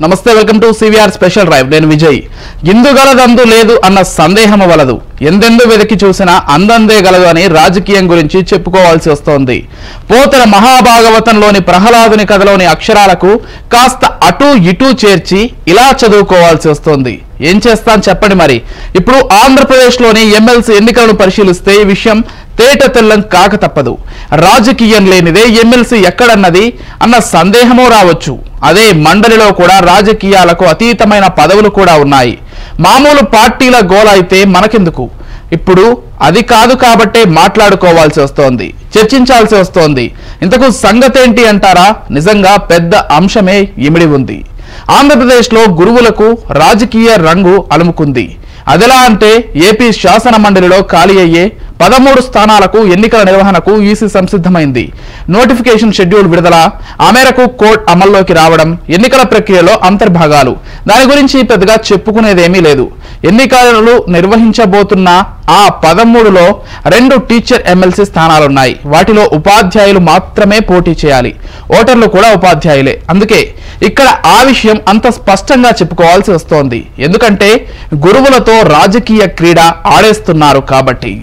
నమస్తే welcome to CVR special drive నేను విజయ్ ఇందు గలదందు లేదు అన్న సందేహము వలదు ఎందెందు వెతికి చూసినా అందందే గలదు అని రాజకీయం గురించి చెప్పుకోవాల్సి వస్తోంది పోతన మహాభాగవతంలోని ప్రహ్లాదుని కథలోని అక్షరాలకు కాస్త అటు ఇటు చేర్చి ఇలా చదువుకోవాల్సి వస్తోంది ఏం చేస్తాం చెప్పండి మరి ఇప్పుడు ఆంధ్రప్రదేశ్లోని ఎమ్మెల్సీ ఎన్నికలను పరిశీలిస్తే ఈ విషయం తేట తెల్లం కాక తప్పదు రాజకీయం లేనిదే ఎమ్మెల్సీ ఎక్కడన్నది అన్న సందేహమూ రావచ్చు అదే మండలిలో కూడా రాజకీయాలకు అతీతమైన పదవులు కూడా ఉన్నాయి మామూలు పార్టీల గోల అయితే మనకెందుకు ఇప్పుడు అది కాదు కాబట్టే మాట్లాడుకోవాల్సి వస్తోంది చర్చించాల్సి వస్తోంది ఇంతకు సంగతేంటి అంటారా నిజంగా పెద్ద అంశమే ఇమిడి ఉంది ఆంధ్రప్రదేశ్లో గురువులకు రాజకీయ రంగు అలుముకుంది అదెలా అంటే ఏపీ శాసన మండలిలో ఖాళీ అయ్యే పదమూడు స్థానాలకు ఎన్నికల నిర్వహణకు ఈసీ సంసిద్ధమైంది నోటిఫికేషన్ షెడ్యూల్ విడుదల ఆ మేరకు కోడ్ అమల్లోకి రావడం ఎన్నికల ప్రక్రియలో అంతర్భాగాలు దాని గురించి పెద్దగా చెప్పుకునేదేమీ లేదు ఎన్నికలు నిర్వహించబోతున్న ఆ పదమూడులో రెండు టీచర్ ఎమ్మెల్సీ స్థానాలున్నాయి వాటిలో ఉపాధ్యాయులు మాత్రమే పోటీ చేయాలి ఓటర్లు కూడా ఉపాధ్యాయులే అందుకే ఇక్కడ ఆ విషయం అంత స్పష్టంగా చెప్పుకోవాల్సి వస్తోంది ఎందుకంటే గురువులతో రాజకీయ క్రీడ ఆడేస్తున్నారు కాబట్టి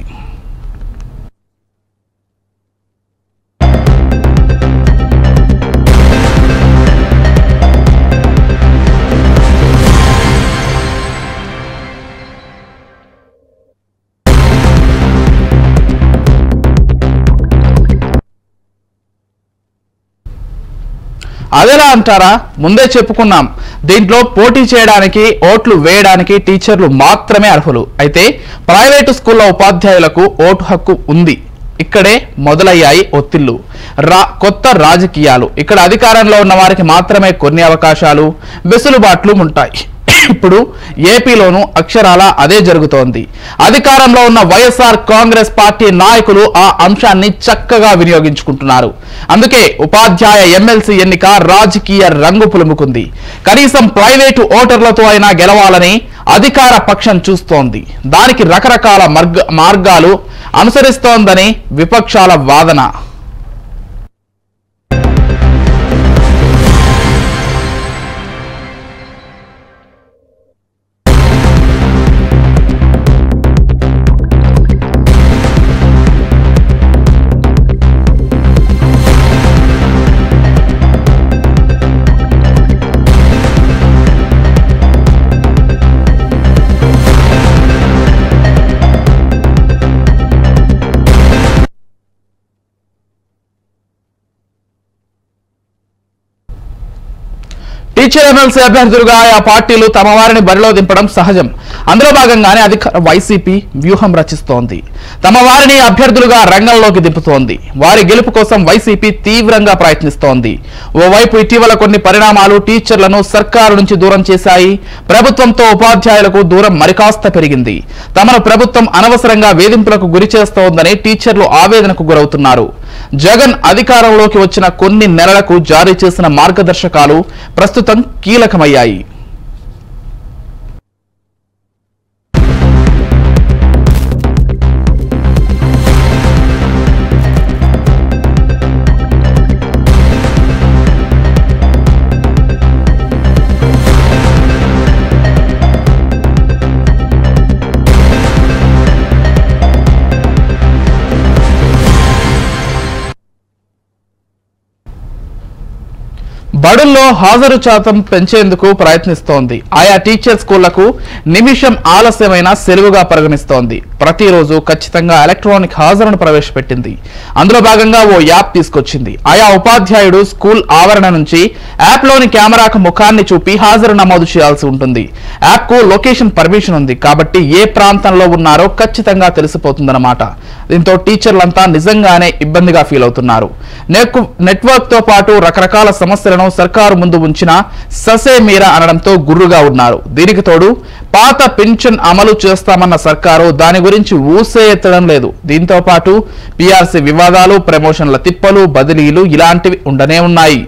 అదెలా అంటారా ముందే చెప్పుకున్నాం దీంట్లో పోటీ చేయడానికి ఓట్లు వేయడానికి టీచర్లు మాత్రమే అర్హులు అయితే ప్రైవేటు స్కూళ్ళ ఉపాధ్యాయులకు ఓటు హక్కు ఉంది ఇక్కడే మొదలయ్యాయి ఒత్తిళ్లు రా కొత్త రాజకీయాలు ఇక్కడ అధికారంలో ఉన్న వారికి మాత్రమే కొన్ని అవకాశాలు వెసులుబాట్లు ఉంటాయి ఇప్పుడు ఏపీలోనూ అక్షరాల అదే జరుగుతోంది అధికారంలో ఉన్న వైఎస్ఆర్ కాంగ్రెస్ పార్టీ నాయకులు ఆ అంశాన్ని చక్కగా వినియోగించుకుంటున్నారు అందుకే ఉపాధ్యాయ ఎమ్మెల్సీ ఎన్నిక రాజకీయ రంగు పులుముకుంది కనీసం ప్రైవేటు ఓటర్లతో అయినా గెలవాలని అధికార పక్షం చూస్తోంది దానికి రకరకాల మార్గ మార్గాలు అనుసరిస్తోందని విపక్షాల వాదన టీచర్ ఎమ్మెల్సీ అభ్యర్థులుగా ఆయా పార్టీలు తమ వారిని బరిలో దింపడం సహజం అందులో భాగంగానే అధికార వైసీపీ వ్యూహం రచిస్తోంది తమ వారిని అభ్యర్థులుగా రంగంలోకి దింపుతోంది వారి గెలుపు కోసం వైసీపీ తీవ్రంగా ప్రయత్నిస్తోంది ఓవైపు ఇటీవల కొన్ని పరిణామాలు టీచర్లను సర్కారు నుంచి దూరం చేశాయి ప్రభుత్వంతో ఉపాధ్యాయులకు దూరం మరికాస్త పెరిగింది తమను ప్రభుత్వం అనవసరంగా వేధింపులకు గురి చేస్తోందని టీచర్లు ఆవేదనకు గురవుతున్నారు జగన్ అధికారంలోకి వచ్చిన కొన్ని నెలలకు జారీ చేసిన మార్గదర్శకాలు ప్రస్తుతం కీలకమయ్యాయి బడుల్లో హాజరు శాతం పెంచేందుకు ప్రయత్నిస్తోంది ఆయా టీచర్ స్కూళ్లకు నిమిషం ఆలస్యమైన సెలవుగా పరిగణిస్తోంది ప్రతిరోజు ఖచ్చితంగా ఎలక్ట్రానిక్ హాజరును ప్రవేశపెట్టింది అందులో భాగంగా ఓ యాప్ తీసుకొచ్చింది ఆయా ఉపాధ్యాయుడు స్కూల్ ఆవరణ నుంచి యాప్లోని కెమెరాకు ముఖాన్ని చూపి హాజరు నమోదు చేయాల్సి ఉంటుంది యాప్కు లొకేషన్ పర్మిషన్ ఉంది కాబట్టి ఏ ప్రాంతంలో ఉన్నారో ఖచ్చితంగా తెలిసిపోతుందన్నమాట దీంతో టీచర్లంతా నిజంగానే ఇబ్బందిగా ఫీల్ అవుతున్నారు నెక్- నెట్వర్క్ తో పాటు రకరకాల సమస్యలను సర్కారు ముందు ఉంచిన ససే మీరా అనడంతో గుర్రుగా ఉన్నారు దీనికి తోడు పాత పింఛన్ అమలు చేస్తామన్న సర్కారు దాని గురించి ఊసే ఎత్తడం లేదు దీంతో పాటు పిఆర్సీ వివాదాలు ప్రమోషన్ల తిప్పలు బదిలీలు ఇలాంటివి ఉండనే ఉన్నాయి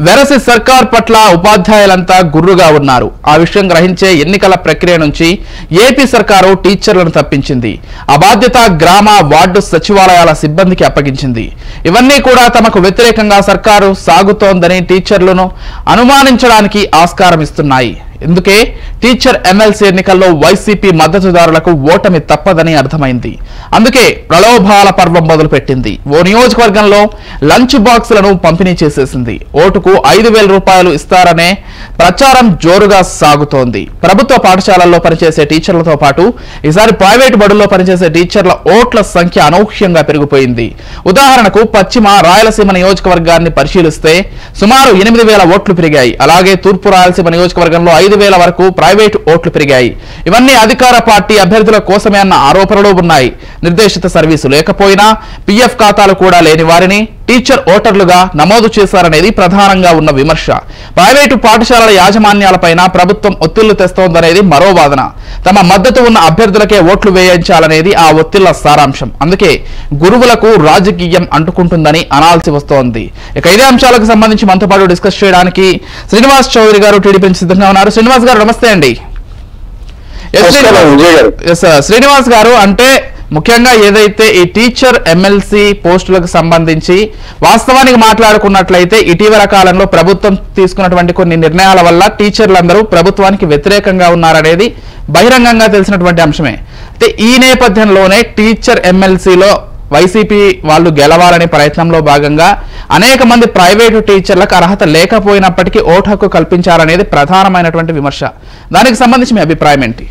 వెరసి సర్కార్ పట్ల ఉపాధ్యాయులంతా గుర్రుగా ఉన్నారు ఆ విషయం గ్రహించే ఎన్నికల ప్రక్రియ నుంచి ఏపీ సర్కారు టీచర్లను తప్పించింది ఆ బాధ్యత గ్రామ వార్డు సచివాలయాల సిబ్బందికి అప్పగించింది ఇవన్నీ కూడా తమకు వ్యతిరేకంగా సర్కారు సాగుతోందని టీచర్లను అనుమానించడానికి ఆస్కారం ఇస్తున్నాయి ఎందుకే టీచర్ ఎమ్మెల్సీ ఎన్నికల్లో వైసీపీ మద్దతుదారులకు ఓటమి తప్పదని అర్థమైంది అందుకే ప్రలోభాల పర్వం మొదలుపెట్టింది ఓ నియోజకవర్గంలో లంచ్ బాక్సులను పంపిణీ చేసేసింది ఓటుకు ఐదు వేల రూపాయలు ఇస్తారనే ప్రచారం జోరుగా సాగుతోంది ప్రభుత్వ పాఠశాలల్లో పనిచేసే టీచర్లతో పాటు ఈసారి ప్రైవేటు బడుల్లో పనిచేసే టీచర్ల ఓట్ల సంఖ్య అనూహ్యంగా పెరిగిపోయింది ఉదాహరణకు పశ్చిమ రాయలసీమ నియోజకవర్గాన్ని పరిశీలిస్తే సుమారు ఎనిమిది వేల ఓట్లు పెరిగాయి అలాగే తూర్పు రాయలసీమ నియోజకవర్గంలో ఐదు వేల వరకు ప్రైవేటు ఓట్లు పెరిగాయి ఇవన్నీ అధికార పార్టీ అభ్యర్థుల కోసమే అన్న ఆరోపణలు ఉన్నాయి నిర్దేశిత సర్వీసు లేకపోయినా పిఎఫ్ ఖాతాలు కూడా లేని వారిని టీచర్ ఓటర్లుగా నమోదు చేశారనేది ప్రధానంగా ఉన్న విమర్శ ప్రైవేటు పాఠశాలల యాజమాన్యాలపైన ప్రభుత్వం ఒత్తిళ్లు తెస్తోందనేది మరో వాదన తమ మద్దతు ఉన్న అభ్యర్థులకే ఓట్లు వేయించాలనేది ఆ ఒత్తిళ్ల సారాంశం అందుకే గురువులకు రాజకీయం అంటుకుంటుందని అనాల్సి వస్తోంది ఇక ఇదే అంశాలకు సంబంధించి మనతో పాటు డిస్కస్ చేయడానికి శ్రీనివాస్ చౌదరి గారు టీడీపీ నుంచి సిద్ధంగా ఉన్నారు శ్రీనివాస్ గారు నమస్తే అండి ఎస్ నమస్కారం శ్రీనివాస్- విజయ్ గారు ఎస్ సార్. శ్రీనివాస్ గారు అంటే ముఖ్యంగా ఏదైతే ఈ టీచర్ ఎమ్మెల్సీ పోస్టులకు సంబంధించి వాస్తవానికి మాట్లాడుకున్నట్లయితే ఇటీవల కాలంలో ప్రభుత్వం తీసుకున్నటువంటి కొన్ని నిర్ణయాల వల్ల టీచర్లందరూ ప్రభుత్వానికి వ్యతిరేకంగా ఉన్నారనేది బహిరంగంగా తెలిసినటువంటి అంశమే అయితే ఈ నేపథ్యంలోనే టీచర్ ఎమ్మెల్సీలో వైసీపీ వాళ్ళు గెలవాలనే ప్రయత్నంలో భాగంగా అనేక మంది ప్రైవేటు టీచర్లకు అర్హత లేకపోయినప్పటికీ ఓటు హక్కు కల్పించారనేది ప్రధానమైనటువంటి విమర్శ దానికి సంబంధించి మీ అభిప్రాయం ఏంటి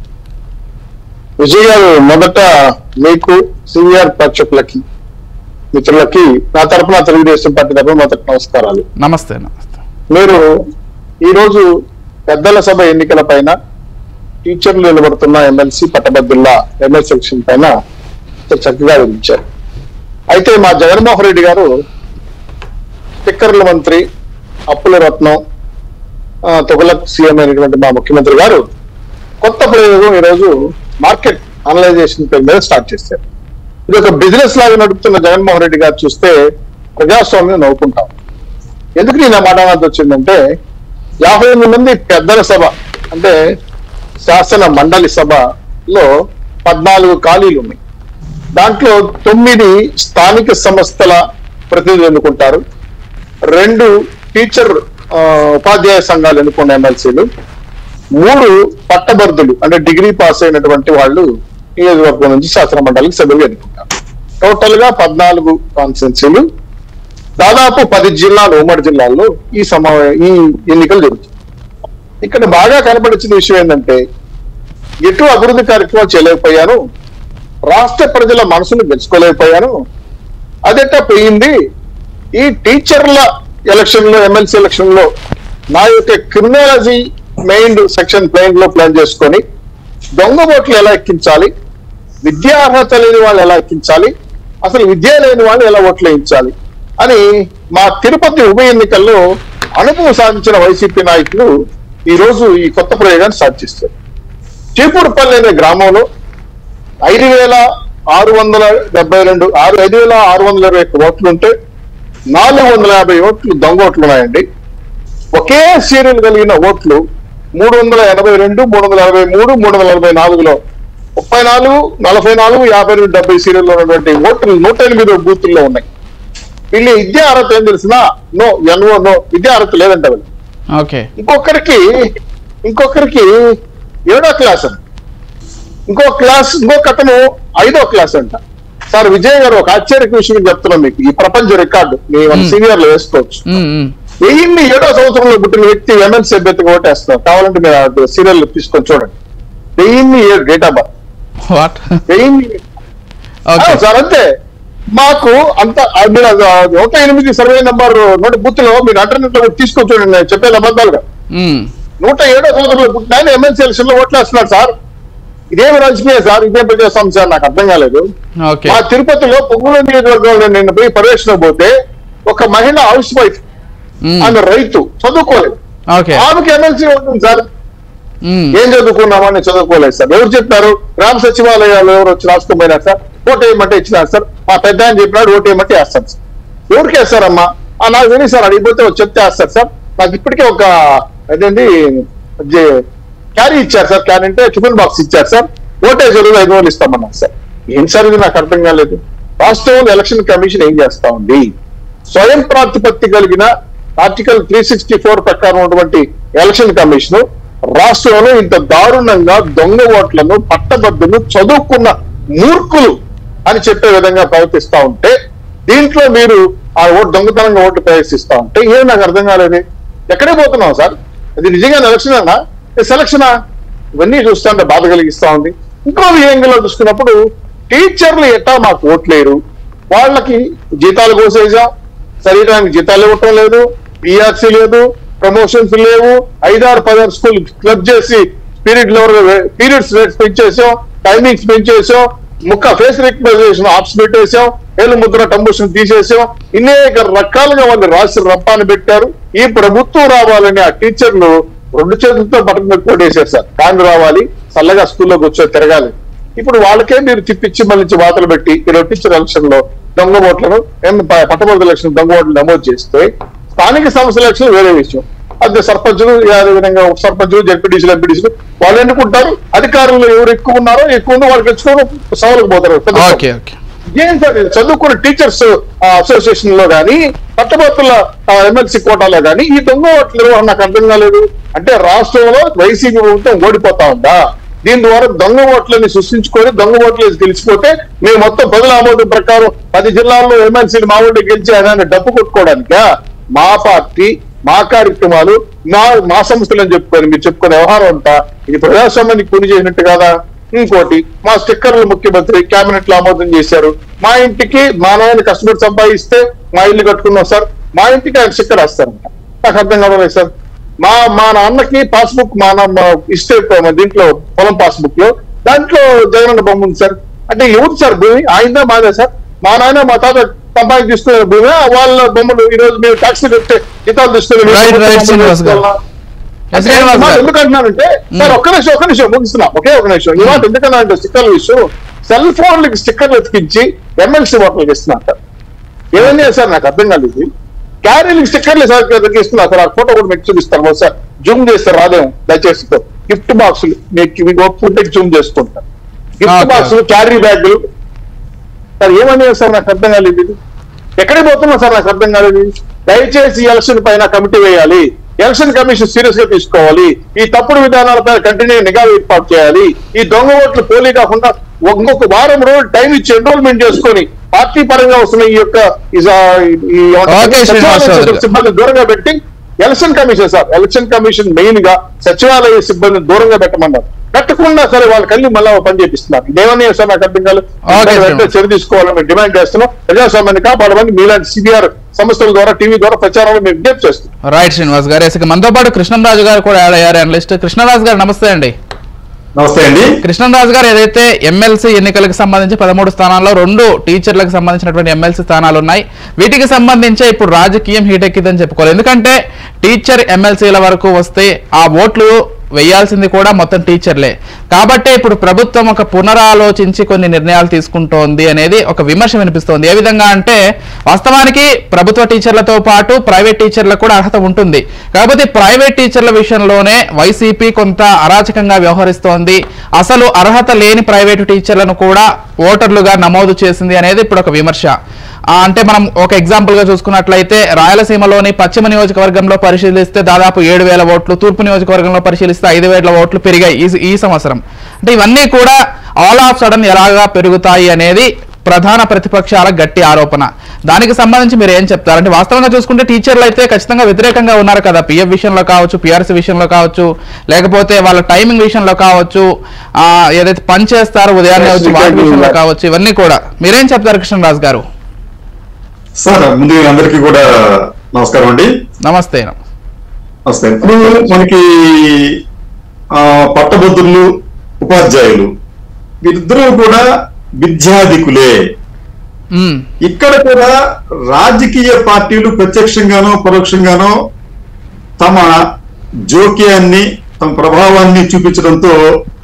విజయ్ గారు మొదట మీకు సీనియర్ ప్రేక్షకులకి మిత్రులకి నా తరపున తెలుగుదేశం పార్టీ తరపున మొదటి నమస్కారాలు నమస్తే నమస్తే మీరు ఈరోజు పెద్దల సభ ఎన్నికల పైన టీచర్లు నిలబడుతున్న ఎమ్మెల్సీ పట్టభద్రుల ఎమ్మెల్సీ సెక్షన్ పైన చాలా చక్కగా వివరించారు అయితే మా జగన్మోహన్ రెడ్డి గారు స్టిక్కర్ల మంత్రి అప్పుల రత్నం ఆ, తుగలక్ సీఎం అయినటువంటి మా ముఖ్యమంత్రి గారు కొత్త ప్రయోగం ఈరోజు మార్కెట్ అనలైజేషన్ పేరు మీద స్టార్ట్ చేశారు ఇది ఒక బిజినెస్ లాగా నడుపుతున్న జగన్మోహన్ రెడ్డి గారు చూస్తే ప్రజాస్వామ్యం నవ్వుకుంటాం ఎందుకు నేను ఆ మాట అనాల్సి వచ్చిందంటే యాభై ఎనిమిది మంది పెద్దల సభ అంటే శాసన మండలి సభలో పద్నాలుగు ఖాళీలు ఉన్నాయి దాంట్లో తొమ్మిది స్థానిక సంస్థల ప్రతినిధులు ఎన్నుకుంటారు రెండు టీచర్ ఆ, ఉపాధ్యాయ సంఘాలు ఎన్నుకున్న ఎమ్మెల్సీలు మూడు పట్టభర్దులు అంటే డిగ్రీ పాస్ అయినటువంటి వాళ్ళు నియోజకవర్గం నుంచి శాసన మండలికి సభ్యులు ఎన్నుకుంటారు టోటల్ గా పద్నాలుగు కాన్స్టిట్యున్సీలు దాదాపు పది జిల్లాలు ఉమ్మడి జిల్లాల్లో ఈ సమావే ఈ ఎన్నికలు జరుగుతాయి ఇక్కడ బాగా కనపడిచిన విషయం ఏంటంటే ఎటు అభివృద్ధి కార్యక్రమాలు చేయలేకపోయాను రాష్ట్ర ప్రజల మనసును గెలుచుకోలేకపోయాను అదెట్టా పోయింది ఈ టీచర్ల ఎలక్షన్ లో ఎమ్మెల్సీ ఎలక్షన్ లో నా యొక్క క్రిమినాలజీ మెయిన్ సెక్షన్ ప్లేన్ లో ప్లాన్ చేసుకొని దొంగ ఓట్లు ఎలా ఎక్కించాలి విద్యా అర్హత లేని వాళ్ళు ఎలా ఎక్కించాలి అసలు విద్య లేని వాళ్ళు ఎలా ఓట్లు వేయించాలి అని మా తిరుపతి ఉప ఎన్నికల్లో అనుభవం సాధించిన వైసీపీ నాయకులు ఈ రోజు ఈ కొత్త ప్రయోగాన్ని స్టార్ట్ చేస్తారు చీపురుపల్లి అనే గ్రామంలో ఐదు వేల ఆరు వందల డెబ్బై రెండు ఆరు ఐదు వేల ఆరు వందల ఇరవై ఒక్క ఓట్లు ఉంటే నాలుగు వందల యాభై ఓట్లు దొంగ ఓట్లు ఉన్నాయండి ఒకే సీరియల్ కలిగిన ఓట్లు మూడు వందల ఎనభై రెండు మూడు వందల ఎనభై మూడు మూడు వందల ఎనభై నాలుగులో ముప్పై నాలుగు నలభై నాలుగు యాభై రెండు డెబ్బై సీరియల్లో ఉన్నటువంటి ఓట్లు నూట ఎనిమిది బూతుల్లో ఉన్నాయి వీళ్ళు విద్యా అర్హత ఏం తెలిసినా నో ఎన్ఓ నో విద్యా అర్హత లేదంట వీళ్ళు ఓకే ఇంకొకరికి ఇంకొకరికి ఏడో క్లాస్ అంట ఇంకో క్లాస్ ఇంకొక అతను ఐదో క్లాస్ అంట సార్ విజయ్ గారు ఒక ఆశ్చర్యక విషయం చెప్తున్నాం మీకు ఈ ప్రపంచ రికార్డు మీ Hmm. సీనియర్ లో వేసుకోవచ్చు ఉమ్, ఉమ్. వెయ్యిన్ని ఏడో సంవత్సరంలో పుట్టిన వ్యక్తి ఎమ్మెల్సీ అభ్యర్థిగా ఓటేస్తున్నారు కావాలంటే మీరు సీరియల్ తీసుకొని చూడండి వెయ్యిన్ని ఏడు డేట్ ఆఫ్ బర్త్ వాట్ వెయ్యిన్ని ఓకే ఆ, సార్ అంతే మాకు అంత ఆ, మీరు అది, ఆ, నూట ఎనిమిది సర్వే నంబర్ నూట బూత్ లో మీరు ఇంటర్నెట్ లో కూడా తీసుకొని చూడండి నేను చెప్పేది అబద్ధాలుగా ఉమ్, నూట ఏడో సంవత్సరంలో పుట్టిన ఆయన ఎమ్మెల్సీ ఎలక్షన్ లో ఓట్లేస్తున్నాడు సార్ ఇదేమి రాజకీయ సార్ ఇదే ప్రజాస్వామ్యం సార్ నాకు అర్థం కాలేదు ఓకే మా తిరుపతిలో పొంగుల నియోజకవర్గంలో నిన్న పోయి పర్యవేక్షణ పోతే ఒక మహిళ హౌస్ వైఫ్ ఉమ్, ఆమె రైతు చదువుకోలేదు ఓకే ఆమెకి ఎమ్మెల్సీ ఉంటుంది సార్ ఉమ్, ఏం చదువుకున్నామని చదువుకోలేదు సార్ ఎవరు చెప్పారు గ్రామ సచివాలయాలు ఎవరు వచ్చి రాసుకోపోయినారు సార్ ఓటు వేయమంటే ఇచ్చినారు సార్ మా పెద్ద ఆయన చెప్పినాడు ఓటు వేయమంటే వేస్తాం సార్ ఎవరికి వేస్తారమ్మా ఆ, నాకు తెలియదు సార్ అడిగిపోతే వచ్చి చెప్తే వేస్తారు సార్ నాకు ఇప్పటికే ఒక అదేంటి క్యారీ ఇచ్చారు సార్ క్యారీ అంటే టిఫిన్ బాక్స్ ఇచ్చారు సార్ ఓటేజ్ ఎరువు ఐదు వందలు ఇస్తామన్నారు సార్ ఏం సార్ ఇది నాకు అర్థం కాలేదు రాష్ట్రంలో ఎలక్షన్ కమిషన్ ఏం చేస్తా ఉంది స్వయం ప్రాతిపత్తి కలిగిన ఆర్టికల్ త్రీ సిక్స్టీ ఫోర్ ప్రకారం ఉన్నటువంటి ఎలక్షన్ కమిషన్ రాష్ట్రంలో ఇంత దారుణంగా దొంగ ఓట్లను పట్టభద్రులు చదువుకున్న మూర్ఖులు అని చెప్పే విధంగా ప్రవర్తిస్తా ఉంటే దీంట్లో మీరు ఆ ఓటు దొంగతనంగా ఓట్లు ప్రవేశిస్తా ఉంటే ఏం నాకు అర్థం కాలేదు ఎక్కడే పోతున్నాం సార్ అది నిజంగా ఎలక్షన్ అన్నా సెలక్షనా ఇవన్నీ చూస్తుంటే బాధ కలిగిస్తా ఉంది ఇంకో విధంగా చూసుకున్నప్పుడు టీచర్లు ఎట్టా మాకు ఓట్లేరు వాళ్ళకి జీతాలు కోసేసాం శరీరానికి జీతాలు ఇవ్వటం లేదు పిఆర్సీ లేదు ప్రమోషన్స్ లేవు ఐదారు పదహారు స్కూల్ క్లబ్ చేసి పీరియడ్ పీరియడ్స్ రేట్స్ పెంచేసాం టైమింగ్స్ పెంచేసాం ముక్క ఫేస్ రికగ్నైజేషన్ ఆప్స్ పెట్టేశాం ఏళ్ళు ముద్ర టంబుషన్ తీసేసాం అనేక రకాలుగా వాళ్ళు రాసి రప్పాన్ని పెట్టారు ఈ ప్రభుత్వం రావాలని ఆ టీచర్లు రెండు చేతులతో పట్టణ మీద కొట్టేశారు సార్ కాంగ్రెస్ రావాలి చల్లగా స్కూల్లో కూర్చొని తిరగాలి ఇప్పుడు వాళ్ళకే మీరు తిప్పించి మళ్ళీ వాతలు పెట్టి ఈ రొట్టించిన ఎలక్షన్ లో దొంగ ఓట్లను ఏం ప- పట్టభద్రుల ఎలక్షన్ దొంగ ఓట్లు నమోదు చేస్తే స్థానిక సంస్థల ఎలక్షన్ వేరే విషయం అదే సర్పంచులు అదే విధంగా ఉప సర్పంచులు జడ్పీటీసీలు ఎంపీటీసీలు వాళ్ళు ఎన్నుకుంటారు అధికారులు ఎవరు ఎక్కువ ఉన్నారో ఎక్కువ ఉందో వాళ్ళకి తెచ్చుకోవడం సవాళ్ళకి పోతారు పెద్ద ఓకే ఓకే ఏం సార్ ఇది? చదువుకున్న టీచర్స్ అసోసియేషన్ లో గానీ పట్టభద్రుల ఎమ్మెల్సీ కోటాలో గానీ ఈ దొంగ ఓట్ల నిర్వహణ నాకు అర్థం కాలేదు అంటే రాష్ట్రంలో వైసీపీ ప్రభుత్వం ఓడిపోతా ఉందా దీని ద్వారా దొంగ ఓట్లని సృష్టించుకొని దొంగ ఓట్లు వేసి గెలిచిపోతే మేము మొత్తం ప్రజల ఆమోదం ప్రకారం పది జిల్లాల్లో ఎమ్మెల్సీలు మా ఊళ్ళో గెలిచి ఆయన డబ్బు కొట్టుకోవడానికా మా పార్టీ మా కార్యక్రమాలు మా మా సంస్థలు అని చెప్పుకొని మీరు చెప్పుకునే వ్యవహారం అంతా ఇది ప్రజాస్వామ్యానికి కొని చేసినట్టు కాదా ఇంకోటి మా స్టిక్కర్లు ముఖ్యమంత్రి కేబినెట్ లో ఆమోదం చేశారు మా ఇంటికి మా నాయన కష్టపడి సంపాదిస్తే మా ఇల్లు కట్టుకున్నాం సార్ మా ఇంటికి ఆయన స్టిక్కర్ వేస్తారంట నాకు అర్థం కావలేదు సార్ మా మా నాన్నకి పాస్బుక్ మా నాన్న ఇస్తే ప- దీంట్లో పొలం పాస్బుక్ లో దాంట్లో జగనన్న బొమ్మ ఉంది సార్ అంటే ఎవరు సార్ భూమి ఆయనదా మాదే సార్ మా నాయన మా తాత సంపాదించి తీసుకునే భూమి వాళ్ళ బొమ్మలు ఈ రోజు మీరు ట్యాక్సీ కట్టే జీతాలు తీసుకుని Right, right, శ్రీనివాస్ గారు. అంటే శ్రీనివాస్ ఈ మాట గారు. ఎందుకు అంటున్నానంటే సార్ ఒక్క నిమిషం ఒక్క నిమిషం ముగిస్తున్నా ఒకే ఒక నిమిషం ఈ మాట ఎందుకన్నా అంటే స్టిక్కర్ల విషయం సెల్ ఫోన్లకి స్టిక్కర్లు ఎతికించి ఎమ్మెల్సీ ఓట్లకి ఇస్తున్నారు సార్ ఏమన్నా సార్ నాకు అర్థం కాలేదు క్యారీలకి స్టిక్కర్లు సార్ ఇస్తున్నారు సార్ ఆ ఫోటో కూడా మీకు చూపిస్తారు సార్ జూమ్ చేస్తే రాదేమో దయచేసి గిఫ్ట్ బాక్సులు మీకు మీకు ఒప్పుకుంటే జూమ్ చేసుకుంటారు గిఫ్ట్ Okay. బాక్సులు క్యారీ బ్యాగులు సార్ ఏమని సార్ నాకు అర్థం కాలేదు ఇది ఎక్కడికి పోతున్నా సార్ నాకు అర్థం కాలేదు దయచేసి ఈ ఎలక్షన్ పైన కమిటీ వేయాలి ఎలక్షన్ కమిషన్ సీరియస్ గా తీసుకోవాలి ఈ తప్పుడు విధానాలపై కంటిన్యూ నిఘా ఏర్పాటు చేయాలి ఈ దొంగ ఓట్లు పోలీ కాకుండా ఇంకొక వారం రోజులు టైం ఇచ్చి ఎన్రోల్మెంట్ చేసుకొని పార్టీ పరంగా వస్తున్న ఈ యొక్క ఈ- ఈ Okay, శ్రీనివాస్ చౌదరి గారు. సిబ్బంది దూరంగా పెట్టి election commission sir election commission main గా సచివాలయ సిబ్బంది దూరంగా పెట్టమన్నారు పెట్టకుండా సరే వాళ్ళ కళ్ళు మళ్ళీ పని చేపిస్తున్నారు ఇదేమని సార్ నాకు అర్థం కాలేదు Okay, వెంటనే చర్య తీసుకోవాలని మేము డిమాండ్ చేస్తున్నాం ప్రజాస్వామ్యాన్ని కాపాడమని మీలాంటి సిబిఆర్ సంస్థల ద్వారా టీవీ ద్వారా ప్రచారంలో మేము విజ్ఞప్తి చేస్తున్నాం రైట్ శ్రీనివాస్ గారు ఇక మనతో పాటు కృష్ణంరాజు గారు కూడా యాడ్ అయ్యారు అనలిస్ట్ కృష్ణరాజు గారు నమస్తే అండి నమస్తే అండి కృష్ణరాజు గారు ఏదైతే ఎమ్మెల్సీ ఎన్నికలకు సంబంధించి పదమూడు స్థానాల్లో రెండు టీచర్లకు సంబంధించినటువంటి ఎమ్మెల్సీ స్థానాలు ఉన్నాయి వీటికి సంబంధించి ఇప్పుడు రాజకీయం హీటెక్కిందని చెప్పుకోవాలి ఎందుకంటే టీచర్ ఎమ్మెల్సీల వరకు వస్తే ఆ ఓట్లు వేయాల్సింది కూడా మొత్తం టీచర్లే కాబట్టే ఇప్పుడు ప్రభుత్వం ఒక పునరాలోచించి కొన్ని నిర్ణయాలు తీసుకుంటోంది అనేది ఒక విమర్శ వినిపిస్తోంది ఏ విధంగా అంటే వాస్తవానికి ప్రభుత్వ టీచర్లతో పాటు ప్రైవేట్ టీచర్లకు కూడా అర్హత ఉంటుంది కాకపోతే ప్రైవేట్ టీచర్ల విషయంలోనే వైసీపీ కొంత అరాచకంగా వ్యవహరిస్తోంది అసలు అర్హత లేని ప్రైవేటు టీచర్లను కూడా ఓటర్లుగా నమోదు చేసింది అనేది ఇప్పుడు ఒక విమర్శ ఆ, అంటే మనం ఒక ఎగ్జాంపుల్ గా చూసుకున్నట్లయితే రాయలసీమలోని పశ్చిమ నియోజకవర్గంలో పరిశీలిస్తే దాదాపు ఏడు వేల ఓట్లు తూర్పు నియోజకవర్గంలో పరిశీలిస్తే ఐదు వేల ఓట్లు పెరిగాయి ఈ ఈ సంవత్సరం అంటే ఇవన్నీ కూడా ఆల్ ఆఫ్ సడన్ ఎలాగా పెరుగుతాయి అనేది ప్రధాన ప్రతిపక్షాల గట్టి ఆరోపణ దానికి సంబంధించి మీరు ఏం చెప్తారు అంటే వాస్తవంగా చూసుకుంటే టీచర్లు అయితే ఖచ్చితంగా వ్యతిరేకంగా ఉన్నారు కదా పిఎఫ్ విషయంలో కావచ్చు పిఆర్సీ విషయంలో కావచ్చు లేకపోతే వాళ్ళ టైమింగ్ విషయంలో కావచ్చు ఆ, ఏదైతే పని చేస్తారో ఉదయాన్నే వచ్చి వాటి విషయంలో కావచ్చు ఇవన్నీ కూడా మీరేం చెప్తారు కృష్ణరాజు గారు సార్ ముందు అందరికీ కూడా నమస్కారం అండి నమస్తే నమస్తే ఇప్పుడు మనకి ఆ, పట్టభద్రులు ఉపాధ్యాయులు వీరిద్దరూ కూడా విద్యాధికులే ఉమ్, ఇక్కడ కూడా రాజకీయ పార్టీలు ప్రత్యక్షంగానో పరోక్షంగానో తమ జోక్యాన్ని తమ ప్రభావాన్ని చూపించడంతో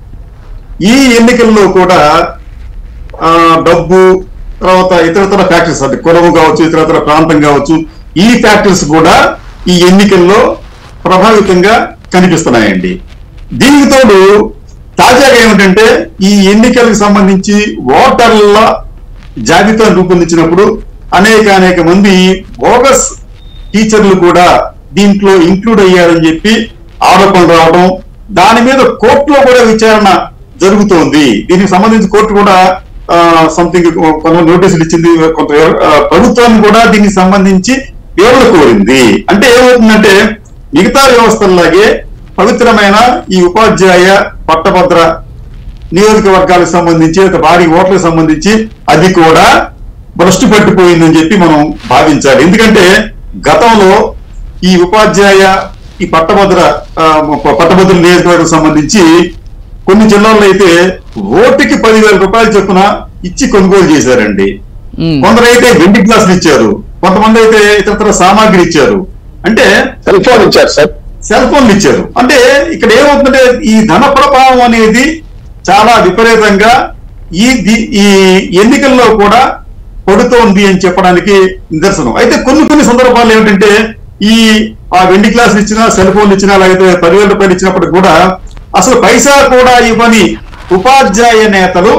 ఈ ఎన్నికల్లో కూడా ఆ డబ్బు తర్వాత ఇతరతర ఫ్యాక్టర్స్ అంటే కులము కావచ్చు ఇతరతర ప్రాంతం కావచ్చు ఈ ఫ్యాక్టర్స్ కూడా ఈ ఎన్నికల్లో ప్రభావితంగా కనిపిస్తున్నాయండి దీనికి తోడు తాజాగా ఏమిటంటే ఈ ఎన్నికలకు సంబంధించి ఓటర్ల జాబితాను రూపొందించినప్పుడు అనేక అనేక మంది బోగస్ టీచర్లు కూడా దీంట్లో ఇంక్లూడ్ అయ్యారని చెప్పి ఆరోపణలు రావడం దాని మీద కోర్టులో కూడా విచారణ జరుగుతోంది దీనికి సంబంధించి కోర్టు కూడా సంథింగ్ కొంత నోటీసులు ఇచ్చింది కొంత ఆ, ప్రభుత్వాన్ని కూడా దీనికి సంబంధించి వివరణ కోరింది అంటే ఏమవుతుందంటే మిగతా వ్యవస్థల్లాగే పవిత్రమైన ఈ ఉపాధ్యాయ పట్టభద్ర నియోజకవర్గాలకు సంబంధించి ఒక భారీ ఓట్లకు సంబంధించి అది కూడా భ్రష్టు పట్టిపోయిందని చెప్పి మనం భావించాలి ఎందుకంటే గతంలో ఈ ఉపాధ్యాయ ఈ పట్టభద్ర ఆ, పట్టభద్ర నియోజకవర్గం సంబంధించి కొన్ని జిల్లాల్లో అయితే ఓటుకి పదివేల రూపాయలు చొప్పున ఇచ్చి కొనుగోలు చేశారండి ఉమ్. కొందరైతే వెండి గ్లాసులు ఇచ్చారు కొంతమంది అయితే ఇతరత్ర సామాగ్రి ఇచ్చారు అంటే సెల్ ఫోన్ ఇచ్చారు సార్ సెల్ ఫోన్లు ఇచ్చారు అంటే ఇక్కడ ఏమవుతుందంటే ఈ ధన ప్రభావం అనేది చాలా విపరీతంగా ఈ ది- ఈ ఎన్నికల్లో కూడా పడుతోంది అని చెప్పడానికి నిదర్శనం అయితే కొన్ని కొన్ని సందర్భాలు ఏమిటంటే ఈ ఆ వెండి క్లాసులు ఇచ్చినా సెల్ ఫోన్లు ఇచ్చినా లేకపోతే పదివేల రూపాయలు ఇచ్చినప్పటికి కూడా అసలు పైసా కూడా ఇవ్వని ఉపాధ్యాయ నేతలు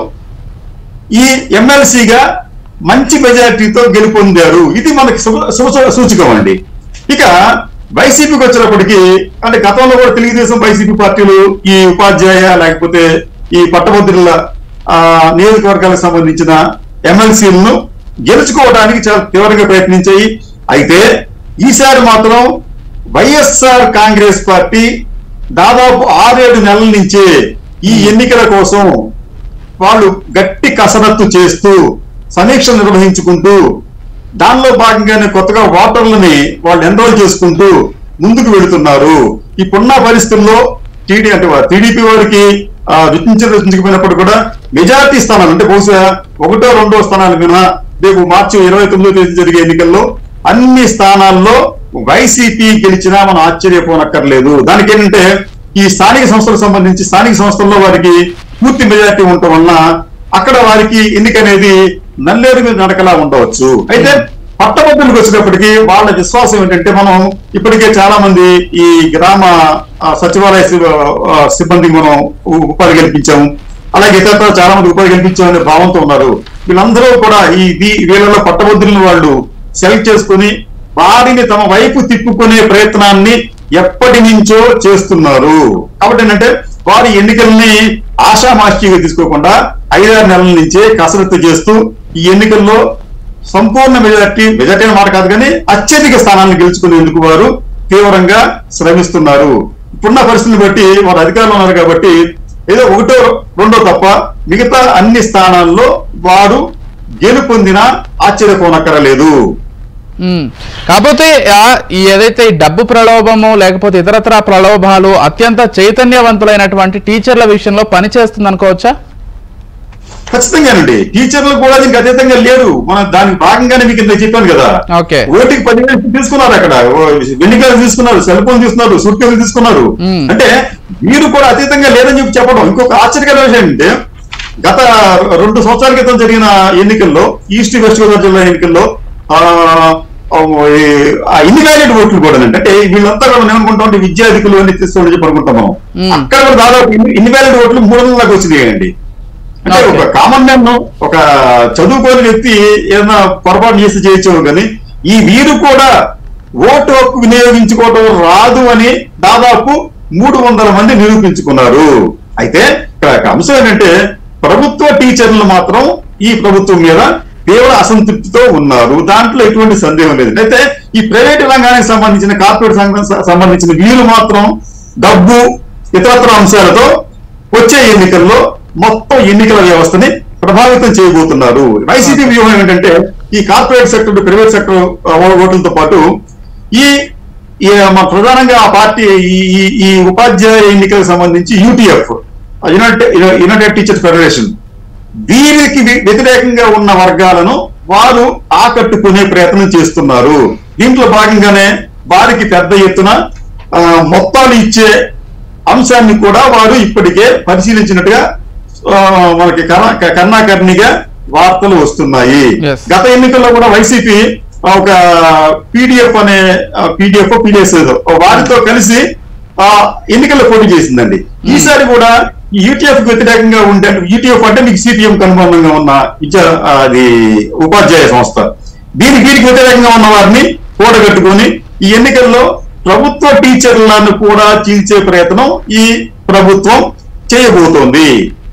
ఈ ఎమ్మెల్సీగా మంచి మెజారిటీతో గెలుపొందారు ఇది మనకి శుభ శుభ సూచకం అండి ఇక వైసీపీకి వచ్చినప్పటికీ అంటే గతంలో కూడా తెలుగుదేశం వైసీపీ పార్టీలు ఈ ఉపాధ్యాయ లేకపోతే ఈ పట్టభద్రుల ఆ, నియోజకవర్గాలకు సంబంధించిన ఎమ్మెల్సీలను గెలుచుకోవడానికి చాలా తీవ్రంగా ప్రయత్నించాయి అయితే ఈసారి మాత్రం వైఎస్ఆర్ కాంగ్రెస్ పార్టీ దాదాపు ఆరేడు నెలల నుంచే ఈ ఎన్నికల కోసం వాళ్ళు గట్టి కసరత్తు చేస్తూ సమీక్ష నిర్వహించుకుంటూ దానిలో భాగంగానే కొత్తగా ఓటర్లని వాళ్ళు ఎన్రోల్ చేసుకుంటూ ముందుకు వెళుతున్నారు ఇప్పుడున్న పరిస్థితుల్లో టీడీ అంటే టీడీపీ వారికి ఆ, రుచించ రుచించకపోయినప్పుడు కూడా మెజారిటీ స్థానాలు అంటే బహుశా ఒకటో రెండో స్థానాలు మినహా రేపు మార్చి ఇరవై తొమ్మిదో తేదీ జరిగే ఎన్నికల్లో అన్ని స్థానాల్లో వైసీపీ గెలిచినా మనం ఆశ్చర్యపోనక్కర్లేదు దానికి ఏంటంటే ఈ స్థానిక సంస్థలకు సంబంధించి స్థానిక సంస్థల్లో వారికి పూర్తి మెజారిటీ ఉండటం వలన అక్కడ వారికి ఎన్నిక అనేది నల్లేరు మీద నడకలా ఉండవచ్చు అయితే పట్టభద్రులకు వచ్చినప్పటికీ వాళ్ళ విశ్వాసం ఏంటంటే మనం ఇప్పటికే చాలా మంది ఈ గ్రామ ఆ, సచివాలయ సిబ- ఆ, సిబ్బందికి మనం ఉ- ఉపాధి కల్పించాము అలాగే ఇతర చాలా మంది ఉపాధి కల్పించామనే భావంతో ఉన్నారు వీళ్ళందరూ కూడా ఈ దీ- వీళ్ళలో పట్టభద్రులను వాళ్ళు సెలెక్ట్ చేసుకుని వారిని తమ వైపు తిప్పుకునే ప్రయత్నాన్ని ఎప్పటి నుంచో చేస్తున్నారు కాబట్టి ఏంటంటే వారి ఎన్నికల్ని ఆషామాషిగా తీసుకోకుండా ఐదారు నెలల నుంచే కసరత్తు చేస్తూ ఈ ఎన్నికల్లో సంపూర్ణ మెజార్టీ మెజార్టీ అనే మాట కాదు కానీ అత్యధిక స్థానాలను గెలుచుకునేందుకు వారు తీవ్రంగా శ్రమిస్తున్నారు ఇప్పుడున్న పరిస్థితిని బట్టి వారు అధికారంలో ఉన్నారు కాబట్టి ఏదో ఒకటో రెండో తప్ప మిగతా అన్ని స్థానాల్లో వారు గెలుపొందినా ఆశ్చర్యపోనక్కరలేదు ఉమ్. కాకపోతే ఆ, ఈ ఏదైతే ఈ డబ్బు ప్రలోభము లేకపోతే ఇతరత్ర ప్రలోభాలు అత్యంత చైతన్యవంతులైనటువంటి టీచర్ల విషయంలో పనిచేస్తుంది అనుకోవచ్చా ఖచ్చితంగానండి టీచర్లు కూడా దీనికి అతీతంగా లేరు మనం దానికి భాగంగానే మీకు ఇంత చెప్పాను కదా ఓకే ఓటికి పదివేలు తీసుకున్నారు అక్కడ ఓ వెన్నికలు తీసుకున్నారు సెల్ ఫోన్ తీసుకున్నారు సూట్కేసులు తీసుకున్నారు మ్మ్. అంటే మీరు కూడా అతీతంగా లేదని చెప్పి చెప్పడం ఇంకొక ఆశ్చర్యకర విషయం ఏంటంటే గత రెండు సంవత్సరాల క్రితం జరిగిన ఎన్నికల్లో ఈస్ట్ వెస్ట్ గోదావరి జిల్లా ఎన్నికల్లో ఆ, ఆ, ఈ- ఆ ఇన్వాలిడ్ ఓట్లు కూడా అంటే వీళ్ళంతా కూడా మనం ఏమనుకుంటాం అంటే విద్యార్థికులు అని తీసుకోండి చెప్పి అనుకుంటాం మనం మ్మ్. అక్కడ కూడా దాదాపు ఇన్వాలిడ్ ఓట్లు మూడు వందల దాకా వచ్చినాయండి అంటే Okay. ఒక కామన్ మ్యాన్ ఒక చదువుకోని వ్యక్తి ఏదైనా పొరపాటు చేసి చేయొచ్చు కానీ ఈ వీరు కూడా ఓటు హక్కు వినియోగించుకోవడం రాదు అని దాదాపు మూడు వందల మంది నిరూపించుకున్నారు అయితే ఇక్కడ ఒక అంశం ఏంటంటే ప్రభుత్వ టీచర్లు మాత్రం ఈ ప్రభుత్వం మీద తీవ్ర అసంతృప్తితో ఉన్నారు దాంట్లో ఎటువంటి సందేహం లేదు అయితే ఈ ప్రైవేట్ రంగానికి సంబంధించిన కార్పొరేట్ రంగం సంబంధించిన వీరు మాత్రం డబ్బు ఇతరత్ర అంశాలతో వచ్చే ఎన్నికల్లో మొత్తం ఎన్నికల వ్యవస్థని ప్రభావితం చేయబోతున్నారు వైసీపీ వ్యూహం ఏంటంటే ఈ కార్పొరేట్ సెక్టర్ ప్రైవేట్ సెక్టర్ ఓట్లతో పాటు ఈ ఈ మన ప్రధానంగా ఆ పార్టీ ఈ ఈ- ఈ ఉపాధ్యాయ ఎన్నికలకు సంబంధించి UTF united united teachers federation దీనికి వ్య- వ్యతిరేకంగా ఉన్న వర్గాలను వారు ఆకట్టుకునే ప్రయత్నం చేస్తున్నారు దీంట్లో భాగంగానే వారికి పెద్ద ఎత్తున ఆ, మొత్తాలు ఇచ్చే అంశాన్ని కూడా వారు ఇప్పటికే పరిశీలించినట్టుగా ఆ, మనకి కర్ణ- కర్ణాకర్ణిగా వార్తలు వస్తున్నాయి Yes. గత ఎన్నికల్లో కూడా వైసీపీ ఒక పీడిఎఫ్ అనే పీడిఎఫ్ పీడిఎస్ ఏదో వారితో కలిసి ఆ ఎన్నికల్లో పోటీ చేసిందండి ఈసారి కూడా యూటీఎఫ్ వ్యతిరేకంగా ఉండే యూటీఎఫ్ అంటే మీకు సిపిఎం అనుబంధంగా ఉన్న విద్యా ఆ, అది ఉపాధ్యాయ సంస్థ దీనికి వీరికి వ్యతిరేకంగా ఉన్న వారిని కూడగట్టుకొని ఈ ఎన్నికల్లో ప్రభుత్వ టీచర్లను కూడా చీల్చే ప్రయత్నం ఈ ప్రభుత్వం చేయబోతోంది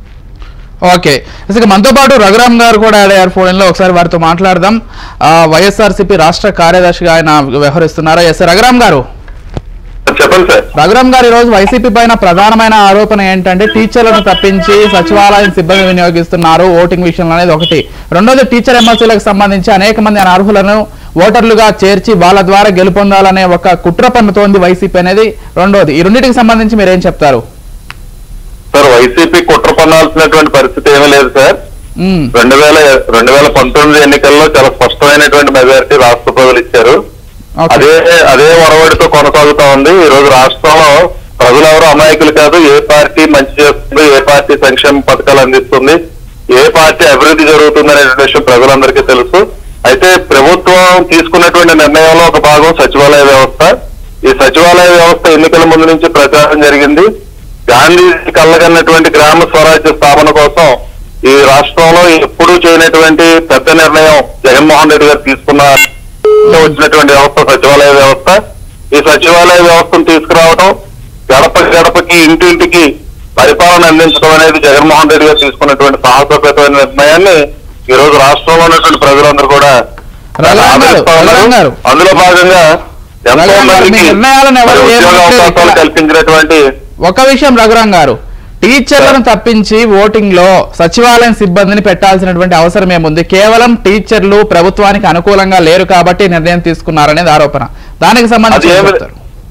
ఓకే ఇక మనతో పాటు రఘురామ్ గారు కూడా యాడ్ అయ్యారు ఫోన్ లో ఒకసారి వారితో మాట్లాడదాం ఆ, వైఎస్ఆర్సీపీ రాష్ట్ర కార్యదర్శిగా ఆయన వ్యవహరిస్తున్నారు ఎస్ రఘురామ్ గారు చెప్పండి సార్ రఘురామ్ గారు ఈ రోజు వైసీపీ పైన ప్రధానమైన ఆరోపణ ఏంటంటే టీచర్లను తప్పించి సచివాలయం సిబ్బంది వినియోగిస్తున్నారు ఓటింగ్ విషయంలో అనేది ఒకటి రెండోది టీచర్ ఎమ్మెల్సీలకు సంబంధించి అనేక మంది అనర్హులను ఓటర్లుగా చేర్చి వాళ్ళ ద్వారా గెలుపొందాలనే ఒక కుట్ర పన్నుతోంది వైసీపీ అనేది రెండోది ఈ రెండింటికి సంబంధించి మీరేం చెప్తారు సార్ వైసీపీ కుట్ర పన్నాల్సినటువంటి పరిస్థితి ఏమీ లేదు సార్ ఉమ్, రెండు వేల రెండు వేల పంతొమ్మిది ఎన్నికల్లో చాలా స్పష్టమైనటువంటి మెజారిటీ రాష్ట్ర ప్రజలు ఇచ్చారు ఓకే. అదే అదే ఒరవడితో కొనసాగుతా ఉంది ఈ రోజు రాష్ట్రంలో ప్రజలు ఎవరు అమాయకులు కాదు ఏ పార్టీ మంచి చేస్తుంది ఏ పార్టీ సంక్షేమ పథకాలు అందిస్తుంది ఏ పార్టీ అభివృద్ధి జరుగుతుంది అనేటువంటి విషయం ప్రజలందరికీ తెలుసు అయితే ప్రభుత్వం తీసుకున్నటువంటి నిర్ణయంలో ఒక భాగం సచివాలయ వ్యవస్థ ఈ సచివాలయ వ్యవస్థ ఎన్నికల ముందు నుంచి ప్రచారం జరిగింది గాంధీ కళ్ళగన్నటువంటి గ్రామ స్వరాజ్య స్థాపన కోసం ఈ రాష్ట్రంలో ఎప్పుడూ చేయనటువంటి పెద్ద నిర్ణయం జగన్మోహన్ రెడ్డి గారు తీసుకున్నారు వచ్చినటువంటి వ్యవస్థ సచివాలయ వ్యవస్థ ఈ సచివాలయ వ్యవస్థను తీసుకురావడం గడప గడపకి ఇంటింటికి పరిపాలన అందించడం అనేది జగన్మోహన్ రెడ్డి గారు తీసుకున్నటువంటి సాహసోపేతమైన నిర్ణయాన్ని ఈ రోజు రాష్ట్రంలో ఉన్నటువంటి ప్రజలందరూ కూడా రఘురామ్ గారు, ఆదరిస్తా ఉన్నారు. రఘురామ్ గారు. అందులో భాగంగా ఎంతో రఘురామ్ గారు, మీ మందికి నిర్ణయాలను ఎవరు మరి ఉద్యోగ ఏమంటే అవకాశాలు ఇక్కడ- కల్పించినటువంటి ఒక విషయం రఘురామ్ గారు టీచర్లను తప్పించి ఓటింగ్ లో సచివాలయం సిబ్బందిని పెట్టాల్సినటువంటి అవసరం ఏముంది కేవలం టీచర్లు ప్రభుత్వానికి అనుకూలంగా లేరు కాబట్టి ఈ నిర్ణయం తీసుకున్నారనేది ఆరోపణ దానికి సంబంధించి అది ఏం ఏమి- చెప్తారు?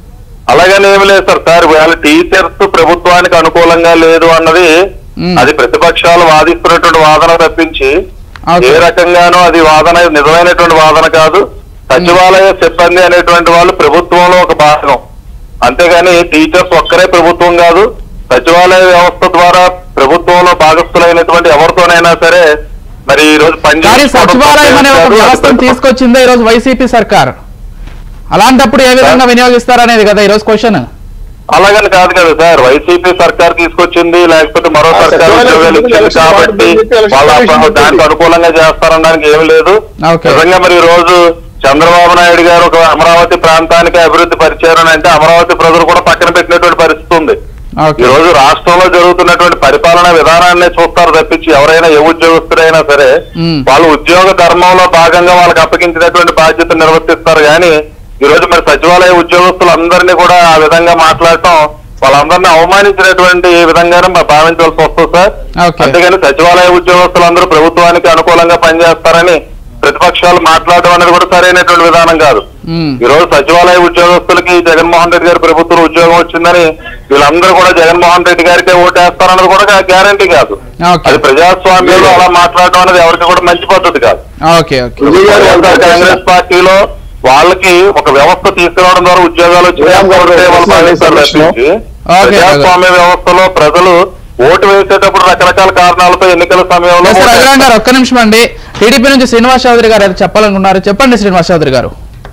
అలాగని ఏమి లేదు సార్ సార్ వాళ్ళ టీచర్స్ ప్రభుత్వానికి అనుకూలంగా లేదు అన్నది మ్మ్. అది ప్రతిపక్షాలు వాదిస్తున్నటువంటి వాదన తప్పించి ఓకే. ఏ రకంగానూ అది వాదన నిజమైనటువంటి వాదన కాదు సచివాలయ సిబ్బంది అనేటువంటి వాళ్ళు ప్రభుత్వంలో ఒక భాగం అంతేగాని టీచర్స్ ఒక్కరే ప్రభుత్వం కాదు సచివాలయ వ్యవస్థ ద్వారా ప్రభుత్వంలో భాగస్థులైనటువంటి ఎవరితోనైనా సరే మరి ఈ రోజు కానీ పనిచేసుకోవడం సచివాలయం అనే ఒక తప్పేం కాదు. వ్యవస్థను తీసుకొచ్చిందే ఈ రోజు వైసీపీ సర్కార్ అలాంటప్పుడు ఏ విధంగా వినియోగిస్తారనేది కదా ఈ రోజు క్వశ్చన్ అలాగని కాదు కదా సార్ వైసీపీ సర్కార్ తీసుకొచ్చింది లేకపోతే మరో ఆ సర్కార్ సచివాలయం ఉద్యోగాలు ఇచ్చింది ఎలక్షన్ కాబట్టి బాగుంటుంది, ఎలక్షన్ వాళ్ళ కమిషన్ అప్పుడు దానికి ఉంటుంది. అనుకూలంగా చేస్తారనడానికి ఏమి లేదు ఓకే. నిజంగా మరి ఈ రోజు చంద్రబాబు నాయుడు గారు ఒక అమరావతి ప్రాంతానికి అభివృద్ధి పరిచారు అని అంటే అమరావతి ప్రజలు కూడా పక్కన పెట్టినటువంటి పరిస్థితి ఉంది ఓకే ఈ రోజు రాష్ట్రంలో జరుగుతున్నటువంటి పరిపాలనా విధానాన్ని చూస్తారు తప్పించి ఎవరైనా ఏ ఉద్యోగస్తుడైనా సరే మ్మ్. వాళ్ళు ఉద్యోగ ధర్మంలో భాగంగా వాళ్ళకి అప్పగించినటువంటి బాధ్యత నిర్వర్తిస్తారు కానీ ఈ రోజు మరి సచివాలయ ఉద్యోగస్తులందరినీ కూడా ఆ విధంగా మాట్లాడటం వాళ్ళందరినీ అవమానించినటువంటి విధంగానే మరి భావించవలసి వస్తుంది సార్ ఓకే. అంతేగాని సచివాలయ ఉద్యోగస్తులందరూ ప్రభుత్వానికి అనుకూలంగా పనిచేస్తారని ప్రతిపక్షాలు మాట్లాడడం అనేది కూడా సరైనటువంటి విధానం కాదు మ్మ్. ఈ రోజు సచివాలయ ఉద్యోగస్తులకి జగన్మోహన్ రెడ్డి గారి ప్రభుత్వం ఉద్యోగం వచ్చిందని వీళ్ళందరూ కూడా జగన్మోహన్ రెడ్డి గారికే ఓటేస్తారన్నది కూడా గ్యారంటీ కాదు ఓకే. అది ప్రజాస్వామ్యంలో అలా మాట్లాడడం అనేది ఎవరికి కూడా మంచి పద్ధతి కాదు ఓకే ఓకే విజయ్ గారు వైఎస్ఆర్ కాంగ్రెస్ పార్టీలో వాళ్ళకి ఒక వ్యవస్థ తీసుకురావడం ద్వారా ఉద్యోగాలు వచ్చి విజయ్ గారు వాళ్ళు ప్రశ్న భావిస్తారు ప్రశ్న. తప్పించి ఓకే. ప్రజాస్వామ్య వ్యవస్థలో ప్రజలు ఓటు వేసేటప్పుడు రకరకాల కారణాలతో ఎన్నికల సమయంలో ఎస్ రఘురామ్ గారు ఒక్క నిమిషం అండి టీడీపీ నుంచి శ్రీనివాస్ చౌదరి గారు ఏదో చెప్పాలనుకున్నారు చెప్పండి శ్రీనివాస్ చౌదరి గారు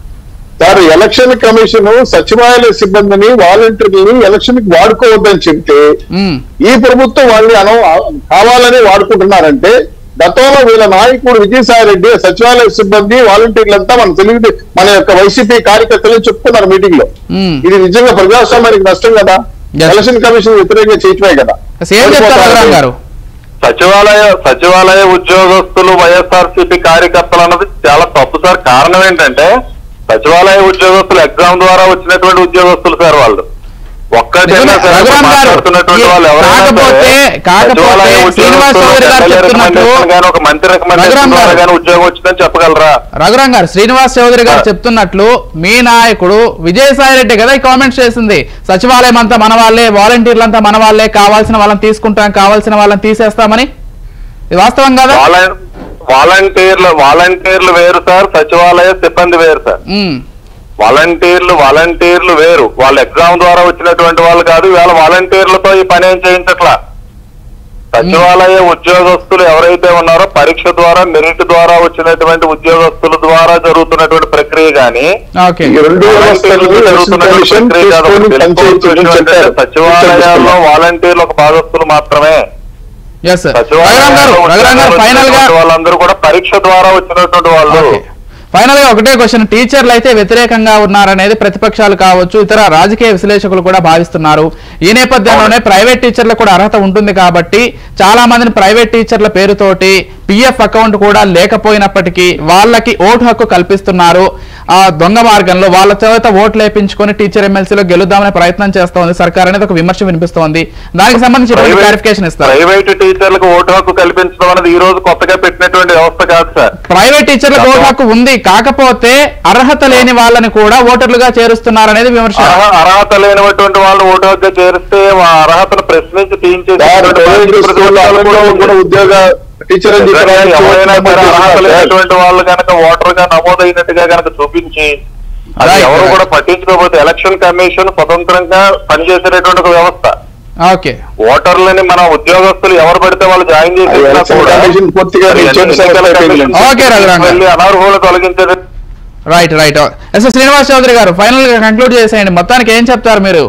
సార్ ఎలక్షన్ కమిషన్ సచివాలయ సిబ్బందిని వాలంటీర్లని ఎలక్షన్ కి వాడుకోవద్దని చెప్తే మ్మ్. ఈ ప్రభుత్వం వాళ్ళని అన కావాలని వాడుకుంటున్నారంటే గతంలో వీళ్ళ నాయకుడు విజయసాయి రెడ్డి సచివాలయ సిబ్బంది వాలంటీర్లంతా మన తెలుగు మన యొక్క వైసీపీ కార్యకర్తలు చెప్పుకున్నారు మీటింగ్ లో మ్మ్. ఇది నిజంగా ప్రజాస్వామ్యానికి నష్టం కదా Yes. ఎలక్షన్ కమిషన్ వ్యతిరేకంగా చేయటమే కదా ఎస్ ఏం చెప్తారు రఘురామ్ గారు సచివాలయ సచివాలయ ఉద్యోగస్తులు వైఎస్ఆర్సీపీ కార్యకర్తలు అన్నది చాలా తప్పు సార్ కారణం ఏంటంటే సచివాలయ ఉద్యోగస్తులు ఎగ్జామ్ ద్వారా వచ్చినటువంటి ఉద్యోగస్తులు సార్ వాళ్ళు ఒక్కటైనా నిజమే, సరే రఘురామ్ గారు, మాట్లాడుతున్నటువంటి వాళ్ళు ఎవరైనా కాకపోతే- సరే, కాకపోతే సచివాలయ శ్రీనివాస్ ఉద్యోగస్తులు చౌదరి గారు ఎమ్మెల్యే చెప్తున్నట్టు- recommendation గాని ఒక మంత్రి రికమెండేషన్ రఘురామ్ ద్వారా గారు. కానీ ఉద్యోగం వచ్చిందని చెప్పగలరా రఘురామ్ గారు శ్రీనివాస్ చౌదరి గారు ఆ. చెప్తున్నట్లు మీ నాయకుడు విజయసాయి రెడ్డి కదా ఈ కామెంట్స్ చేసింది సచివాలయం అంతా మన వాళ్ళే వాలంటీర్లు అంతా మన వాళ్ళే కావాల్సిన వాళ్ళని తీసుకుంటాం కావాల్సిన వాళ్ళని తీసేస్తామని ఇది వాస్తవం కదా వాలం- వాలంటీర్లు వాలంటీర్లు వేరు సార్ సచివాలయ సిబ్బంది వేరు సార్ ఉమ్, వాలంటీర్లు వాలంటీర్లు వేరు వాళ్ళు ఎగ్జామ్ ద్వారా వచ్చినటువంటి వాళ్ళు కాదు ఇవాళ వాలంటీర్లతో ఈ పని ఏం చేయించట్లా సచివాలయ ఉద్యోగస్తులు ఎవరైతే ఉన్నారో పరీక్ష ద్వారా మెరిట్ ద్వారా వచ్చినటువంటి ఉద్యోగస్తుల ద్వారా జరుగుతున్నటువంటి ప్రక్రియ గాని ఓకే ఈ రెండు వ్యవస్థలు ఎలక్షన్ కమిషన్ తీసుకొని పనిచేయడం చెప్పారు సచివాలయాల్లో వాలంటీర్లు ఒక భాగస్తులు మాత్రమే ఎస్ రఘురామ్ గారు సచివాలయాల్లో రఘురామ్ గారు ఫైనల్ గా వచ్చినటువంటి వాళ్ళందరూ కూడా పరీక్ష ద్వారా వచ్చినటువంటి వాళ్ళు ఫైనల్ గా ఒకటే క్వశ్చన్ టీచర్లు అయితే వ్యతిరేకంగా ఉన్నారనేది ప్రతిపక్షాలు కావచ్చు ఇతర రాజకీయ విశ్లేషకులు కూడా భావిస్తున్నారు ఈ నేపథ్యంలోనే ప్రైవేట్ టీచర్లకు కూడా అర్హత ఉంటుంది కాబట్టి చాలా మందిని ప్రైవేట్ టీచర్ల పేరుతోటి పిఎఫ్ అకౌంట్ కూడా లేకపోయినప్పటికీ వాళ్ళకి ఓటు హక్కు కల్పిస్తున్నారు ఆ దొంగ మార్గంలో వాళ్ళ చేత ఓట్లు వేయించుకొని టీచర్ ఎమ్మెల్సీలో గెలుద్దామనే ప్రయత్నం చేస్తోంది సర్కార్ అనేది ఒక విమర్శ వినిపిస్తోంది దానికి సంబంధించి క్లారిఫికేషన్ ఇస్తారు ప్రైవేట్ టీచర్లకు ఓటు హక్కు కల్పించడం అనేది ఈ రోజు కొత్తగా పెట్టినటువంటి వ్యవస్థ కాదు సార్ ప్రైవేట్ టీచర్లకు ఓటు హక్కు ఉంది కాకపోతే అర్హత లేని వాళ్ళని కూడా ఓటర్లుగా చేరుస్తున్నారనేది విమర్శ అర్హ- అర్హత లేనటువంటి వాళ్ళు ఓటు హక్కు చేరిస్తే ఆ అర్హతను ప్రశ్నించి తీయించేసినటువంటి ప్రైవేట్ బాధ్యత స్కూల్లో ప్రభుత్వాలకు కూడా కూడా ఉంది. ఉద్యోగ టీచర్ అని చెప్పి నిజంగా ఎవరైనా సరే అర్హత రాయించుకోవచ్చు. లేనటువంటి వాళ్ళు కనుక ఓటర్ గా నమోదైనట్టుగా కనుక చూపించి అది Right, ఎవరు right. కూడా పట్టించుకోకపోతే ఎలక్షన్ కమిషన్ స్వతంత్రంగా పనిచేసేటటువంటి ఒక వ్యవస్థ ఓకే ఓటర్లని మన ఉద్యోగస్తులు ఎవరు పడితే వాళ్ళు జాయిన్ చేసి అది ఎలక్షన్ కమిషన్ పూర్తిగా చేతి సంస్థలు అయిపోయింది. ఓకే, రఘురామ్ గారు. వెళ్ళి అనర్హులు తొలగించేది right right S Srinivas Chowdary garu final గా కంక్లూడ్ చేసేయండి మొత్తానికి ఏం చెప్తారు మీరు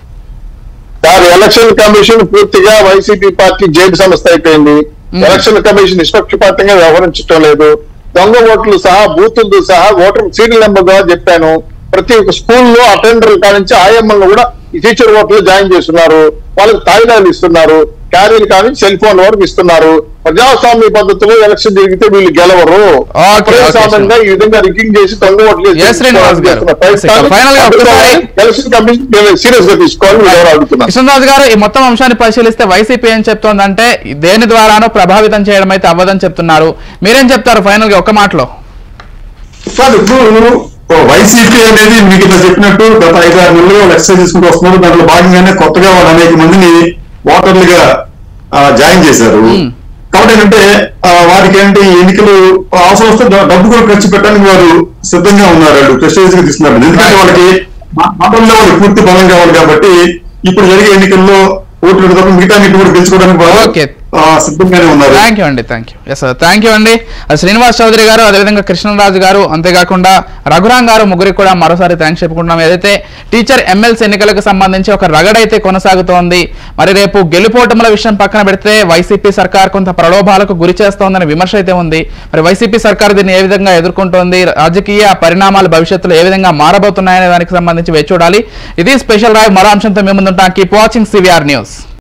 దాని ఎలక్షన్ కమిషన్ పూర్తిగా వైసీపీ పార్టీ జేబు సంస్థ అయిపోయింది మ్మ్. ఎలక్షన్ కమిషన్ నిష్పక్షపాతంగా వ్యవహరించడం లేదు దొంగ ఓట్లు సహా బూతులతో సహా ఓటర్ సీరియల్ నెంబర్ ద్వారా చెప్పాను ప్రతి ఒక్క స్కూల్లో అటెండర్ కానించి ఆయమ్మలను కూడా ఈ టీచర్ ఓట్లు జాయిన్ చేస్తున్నారు వాళ్ళకి తాయిలాలు ఇస్తున్నారు క్యారీలు కానీ సెల్ ఫోన్ వరకు ఇస్తున్నారు ప్రజాస్వామ్య పద్ధతిలో ఎలక్షన్ జరిగితే వీళ్ళు గెలవరు ఓకే, ప్రజాస్వామ్యంగా ఈ విధంగా రిగ్గింగ్ చేసి దొంగ ఓట్లు వేసి Yes, శ్రీనివాస్ గారు. చేస్తున్న ప్రయత్నాన్ని Final గా ఒక్కసారి- ఎలక్షన్ కమిషన్ సీరియస్ గా తీసుకోవాలని నేను ఎవరు అడుగుతున్నాను కృష్ణరాజు గారు ఈ మొత్తం అంశాన్ని పరిశీలిస్తే వైసీపీ ఏం చెప్తోందంటే దేని ద్వారానో ప్రభావితం చేయడం అయితే అవ్వదని చెప్తున్నారు మీరేం చెప్తారు ఫైనల్ గా ఒక మాటలో సార్ ఇప్పుడు వైసీపీ అనేది మీకు ఇట్లా చెప్పినట్టు గత ఐదు ఆరు నెలలుగా వాళ్ళు ఎక్సర్సైజ్ చేసుకుంటూ వస్తున్నారు దాంట్లో భాగంగానే కొత్తగా వాళ్ళు అనేక మందిని ఓటర్లుగా ఆ, జాయిన్ చేశారు మ్మ్. కాబట్టి ఏంటంటే ఆ, వారికి ఏంటి ఈ ఎన్నికలు అవసరం వస్తే డ- డబ్బు కూడా ఖర్చు పెట్టడానికి వారు సిద్ధంగా ఉన్నారు వాళ్ళు ప్రెస్టేజ్ గా తీసుకున్నారు ఎందుకంటే వాళ్ళకి మతంలో వాళ్ళు పూర్తి బలం కావాలి కాబట్టి ఇప్పుడు జరిగే ఎన్నికల్లో ఓట్లు తప్ప మిగతా అన్నిటి కూడా గెలుచుకోవడానికి వారు Okay. ఆ, సిద్ధంగానే ఉన్నారు థ్యాంక్ యూ అండి thank you yes thank you అండి అది శ్రీనివాస్ చౌదరి గారు అదేవిధంగా కృష్ణరాజు గారు అంతేకాకుండా రఘురాం గారు ముగ్గురికి కూడా మరోసారి థ్యాంక్స్ చెప్పుకుంటున్నాం ఏదైతే టీచర్ ఎమ్మెల్సీ ఎన్నికలకు సంబంధించి ఒక రగడైతే కొనసాగుతోంది మరి రేపు గెలుపోటముల విషయం పక్కన పెడితే వైసీపీ సర్కార్ కొంత ప్రలోభాలకు గురి చేస్తోందనే విమర్శ అయితే ఉంది మరి వైసీపీ సర్కార్ దీన్ని ఏ విధంగా ఎదుర్కొంటోంది రాజకీయ పరిణామాలు భవిష్యత్తులో ఏ విధంగా మారబోతున్నాయనే దానికి సంబంధించి వేచి చూడాలి ఇది స్పెషల్ రాయ్ మరో అంశంతో మేము ముందుంటాం కీప్ వాచింగ్ సివిఆర్ న్యూస్